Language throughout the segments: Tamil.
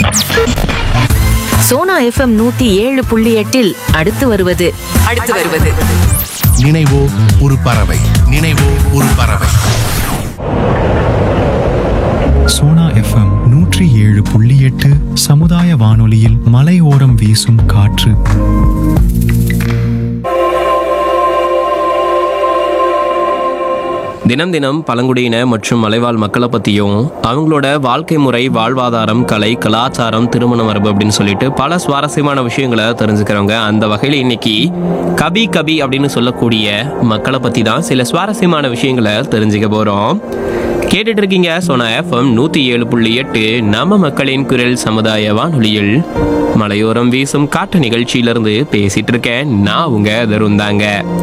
சோனா எஃப்எம் நூத்தி ஏழு புள்ளி எட்டில் அடுத்து வருவது அடுத்து வருவது நினைவோ ஒரு பறவை நினைவோ ஒரு பறவை சோனா எஃப்எம் நூற்றி ஏழு புள்ளி எட்டு சமுதாய வானொலியில் மலையோரம் வீசும் காற்று தினம் தினம் பழங்குடியின மற்றும் மலைவாழ் மக்களை பற்றியும் அவங்களோட வாழ்க்கை முறை வாழ்வாதாரம் கலை கலாச்சாரம் திருமண மரபு அப்படின்னு சொல்லிட்டு பல சுவாரஸ்யமான விஷயங்களை தெரிஞ்சுக்கிறவங்க அந்த வகையில் இன்னைக்கு கபி கபி அப்படின்னு சொல்லக்கூடிய மக்களை பற்றி தான் சில சுவாரஸ்யமான விஷயங்களை தெரிஞ்சுக்க போகிறோம் கேட்டுட்டு இருக்கீங்க சோனா எஃப்எம் நூற்றி ஏழு புள்ளி எட்டு நம்ம மக்களின் குரல் சமுதாய வானொலியில் மலையோரம் வீசும் காட்டு நிகழ்ச்சியிலிருந்து பேசிட்டு இருக்கேன் நான் உங்க தருந்தாங்க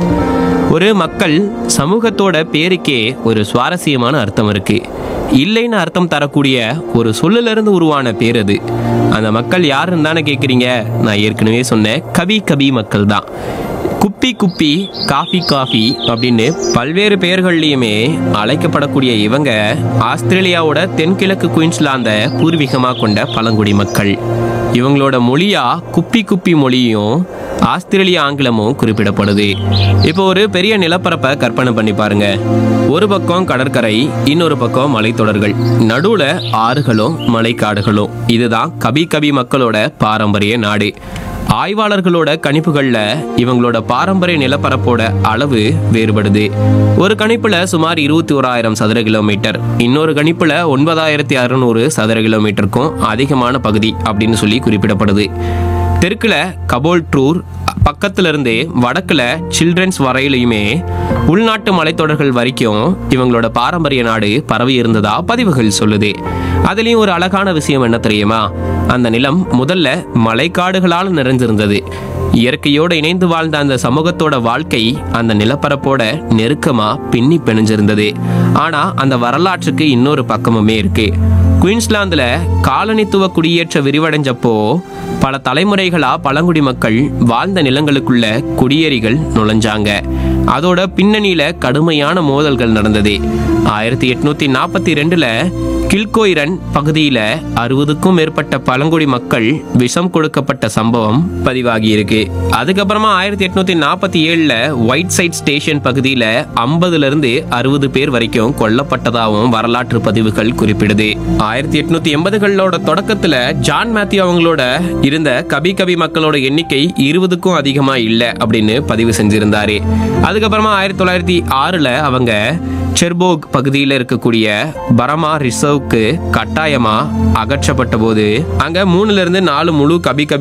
ஒரு மக்கள் சமூகத்தோட பேருக்கே ஒரு சுவாரஸ்யமான அர்த்தம் இருக்கு இல்லைன்னு அர்த்தம் தரக்கூடிய ஒரு சொல்லுல இருந்து உருவான பேர் அது அந்த மக்கள் யாருன்னு தானே கேட்குறீங்க நான் ஏற்கனவே சொன்னேன் கபி கபி மக்கள் தான் குப்பி குப்பி காஃபி காஃபி அப்படின்னு பல்வேறு பெயர்கள்லையுமே அழைக்கப்படக்கூடிய இவங்க ஆஸ்திரேலியாவோட தென்கிழக்கு குயின்ஸ்லாந்த பூர்வீகமாக கொண்ட பழங்குடி மக்கள் இவங்களோட மொழியா குப்பி குப்பி மொழியும் ஆஸ்திரேலிய ஆங்கிலமும் குறிப்பிடப்படுது இப்போ ஒரு பெரிய நிலப்பரப்பை கற்பனை பண்ணி பாருங்க ஒரு பக்கம் கடற்கரை இன்னொரு பக்கம் மலைத்தொடர்கள் நடுவுல ஆறுகளும் மலைக்காடுகளும் இதுதான் கபி கபி மக்களோட பாரம்பரிய நாடு ஆய்வாளர்களோட கணிப்புகள்ல இவங்களோட பாரம்பரிய நிலப்பரப்போட அளவு வேறுபடுது ஒரு கணிப்புல சுமார் இருபத்தி ஓராயிரம் சதுர கிலோமீட்டர் இன்னொரு கணிப்புல ஒன்பதாயிரத்தி அறுநூறு சதுர கிலோமீட்டருக்கும் அதிகமான பகுதி அப்படின்னு சொல்லி குறிப்பிடப்படுது தெற்குல கபோல் ட்ரூர் பக்கத்துல இருந்தே வடக்குல சில்ட்ரன்ஸ் வரையிலையுமே உள்நாட்டு மலைத்தொடர்கள் வரைக்கும் இவங்களோட பாரம்பரிய நாடு பரவி இருந்ததா பதிவுகள் சொல்லுது அதுலயும் ஒரு அழகான விஷயம் என்ன தெரியுமா அந்த நிலம் முதல்ல மலைக்காடுகளால் நிறைஞ்சிருந்தது இயற்கையோடு இணைந்து வாழ்ந்த அந்த சமூகத்தோட வாழ்க்கை அந்த நிலப்பரப்போட நெருக்கமா பின்னி பிணைஞ்சிருந்தது ஆனா அந்த வரலாற்றுக்கு இன்னொரு பக்கமுமே இருக்கு குயின்ஸ்லாந்துல காலனித்துவ குடியேற்ற விரிவடைஞ்சப்போ பல தலைமுறைகளா பழங்குடி மக்கள் வாழ்ந்த நிலங்களுக்குள்ள குடியேறிகள் நுழைஞ்சாங்க அதோட பின்னணியில கடுமையான மோதல்கள் நடந்தது ஆயிரத்தி எட்நூத்தி நாற்பத்தி ரெண்டுல கில்கோயிரன் பகுதியில அறுபதுக்கும் மேற்பட்ட பழங்குடி மக்கள் விஷம் கொடுக்கப்பட்ட சம்பவம் பதிவாகி இருக்கு அதுக்கப்புறமா ஆயிரத்தி எட்நூத்தி நாற்பத்தி ஏழுல ஒயிட் சைட் ஸ்டேஷன் பகுதியில ஐம்பதுல இருந்து அறுபது பேர் வரைக்கும் கொல்லப்பட்டதாகவும் வரலாற்று பதிவுகள் குறிப்பிடுது ஆயிரத்தி எட்நூத்தி எண்பதுகளோட தொடக்கத்துல ஜான் மேத்யூ அவங்களோட இருந்த கபி கபி மக்களோட எண்ணிக்கை இருபதுக்கும் அதிகமா இல்ல அப்படின்னு பதிவு செஞ்சிருந்தாரு அதுக்கப்புறமா ஆயிரத்தி தொள்ளாயிரத்தி ஆறுல அவங்க செர்போக் பகுதியில் இருக்கக்கூடிய பரமா ரிசர்வ்க்கு கட்டாயமா அகற்றப்பட்ட போது அங்க மூணுல இருந்து நாலு முழு கபி கபி